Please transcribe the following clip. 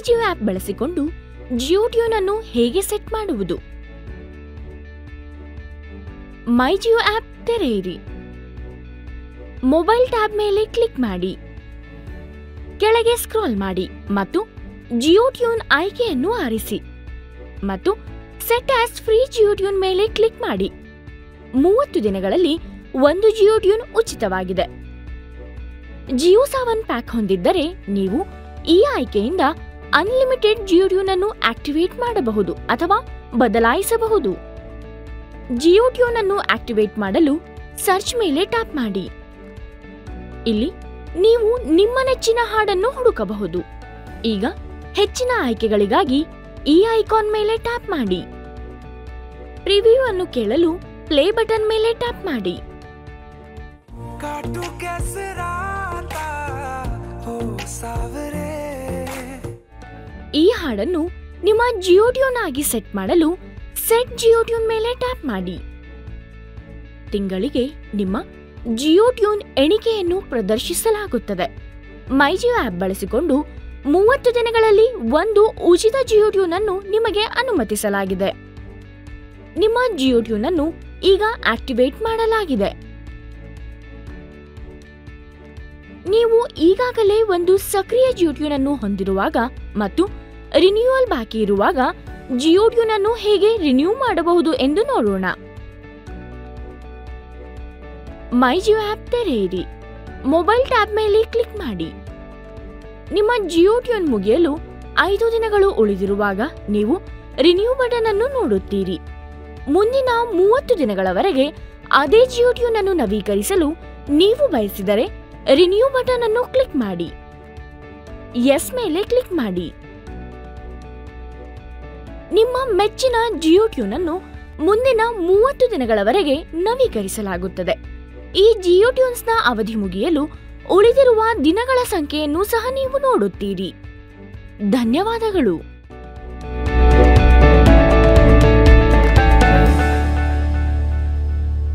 Jio app ಬಳಸಿಕೊಂಡು Jio tune ಅನ್ನು ಹೇಗೆ ಸೆಟ್ ಮಾಡುವುದು ಮೈ ಜಿಯೋ ಆಪ್ ತೆರೆಯಿರಿ ಮೊಬೈಲ್ ಟ್ಯಾಬ್ ಮೇಲೆ ಕ್ಲಿಕ್ ಮಾಡಿ ಕೆಳಗೆ ಸ್ಕ್ರಾಲ್ ಮಾಡಿ ಮತ್ತು ಜಿಯೋ ಟ್ಯೂನ್ ಆಯ್ಕೆಯನ್ನು ಆರಿಸಿ ಮತ್ತು set as free Jio tune ಮೇಲೆ ಕ್ಲಿಕ್ ಮಾಡಿ ಮೂವತ್ತು ದಿನಗಳಲ್ಲಿ ಒಂದು ಜಿಯೋ ಟ್ಯೂನ್ ಉಚಿತವಾಗಿದೆ ಜಿಯೋ ಸಾವನ್ ಪ್ಯಾಕ್ ಹೊಂದಿದ್ದರೆ ನೀವು ಈ ಆಯ್ಕೆಯಿಂದ ಅನ್ಲಿಮಿಟೆಡ್ ಜಿಯೋ ಟ್ಯೂನ್ ಅನ್ನು ಆಕ್ಟಿವೇಟ್ ಮಾಡಬಹುದು ಅಥವಾ ಬದಲಾಯಿಸಬಹುದು ಜಿಯೋ ಟ್ಯೂನ್ ಅನ್ನು ಆಕ್ಟಿವೇಟ್ ಮಾಡಲು ಸರ್ಚ್ ಮೇಲೆ ಟ್ಯಾಪ್ ಮಾಡಿ ಇಲ್ಲಿ ನೀವು ನಿಮ್ಮ ನೆಚ್ಚಿನ ಹಾಡನ್ನು ಹುಡುಕಬಹುದು ಈಗ ಹೆಚ್ಚಿನ ಆಯ್ಕೆಗಳಿಗಾಗಿ ಈ ಐಕಾನ್ ಮೇಲೆ ಟ್ಯಾಪ್ ಮಾಡಿ ಪ್ರಿವ್ಯೂ ಅನ್ನು ಕೇಳಲು ಪ್ಲೇ ಬಟನ್ ಮೇಲೆ ಟ್ಯಾಪ್ ಮಾಡಿ काटू कैसे राता हो सावरे ಈ ಹಾಡನ್ನು ನಿಮ್ಮ ಜಿಯೋ ಟ್ಯೂನ್ ಆಗಿ ಸೆಟ್ ಮಾಡಲು ಸೆಟ್ ಜಿಯೋ ಟ್ಯೂನ್ ಮೇಲೆ ಟ್ಯಾಪ್ ಮಾಡಿ ತಿಂಗಳಿಗೆ ನಿಮ್ಮ ಜಿಯೋ ಟ್ಯೂನ್ ಎಣಿಕೆಯನ್ನು ಪ್ರದರ್ಶಿಸಲಾಗುತ್ತದೆ ಮೈ ಜಿಯೋ ಆಪ್ ಬಳಸಿಕೊಂಡು ಮೂವತ್ತು ದಿನಗಳಲ್ಲಿ ಒಂದು ಉಚಿತ ಜಿಯೋ ಟ್ಯೂನ್ ಅನ್ನು ನಿಮಗೆ ಅನುಮತಿಸಲಾಗಿದೆ ನಿಮ್ಮ ಜಿಯೋ ಟ್ಯೂನ್ ಅನ್ನು ಈಗ ಆಕ್ಟಿವೇಟ್ ಮಾಡಲಾಗಿದೆ ನೀವು ಈಗಾಗಲೇ ಒಂದು ಸಕ್ರಿಯ ಜಿಯೋ ಟ್ಯೂನ್ ಅನ್ನು ಹೊಂದಿರುವಾಗ ಮತ್ತು ರಿನ್ಯೂವಲ್ ಬಾಕಿ ಇರುವಾಗ ಜಿಯೋ ಟ್ಯೂನ್ ಅನ್ನು ಹೇಗೆ ರಿನ್ಯೂ ಮಾಡಬಹುದು ಎಂದು ನೋಡೋಣ ಮೈ ಜಿಯೋ ಆಪ್ ತೆರೆಯಿರಿ ಮೊಬೈಲ್ ಟ್ಯಾಬ್ ಮೇಲೆ ಕ್ಲಿಕ್ ಮಾಡಿ ನಿಮ್ಮ ಜಿಯೋ ಟ್ಯೂನ್ ಮುಗಿಯಲು ಐದು ದಿನಗಳು ಉಳಿದಿರುವಾಗ ನೀವು ರಿನ್ಯೂ ಬಟನ್ ಅನ್ನು ನೋಡುತ್ತೀರಿ ಮುಂದಿನ ಮೂವತ್ತು ದಿನಗಳವರೆಗೆ ಅದೇ ಜಿಯೋ ಟ್ಯೂನ್ ಅನ್ನು ನವೀಕರಿಸಲು ನೀವು ಬಯಸಿದರೆ ರಿನ್ಯೂ ಬಟನ್ ಅನ್ನು ಕ್ಲಿಕ್ ಮಾಡಿ ಎಸ್ ಮೇಲೆ ಕ್ಲಿಕ್ ಮಾಡಿ ನಿಮ್ಮ ಮೆಚ್ಚಿನ ಜಿಯೋ ಟ್ಯೂನ್ ಅನ್ನು ಮುಂದಿನ ಮೂವತ್ತು ದಿನಗಳವರೆಗೆ ನವೀಕರಿಸಲಾಗುತ್ತದೆ ಈ ಜಿಯೋ ಟ್ಯೂನ್ಸ್ನ ಅವಧಿ ಮುಗಿಯಲು ಉಳಿದಿರುವ ದಿನಗಳ ಸಂಖ್ಯೆಯನ್ನು ಸಹ ನೀವು ನೋಡುತ್ತೀರಿ ಧನ್ಯವಾದಗಳು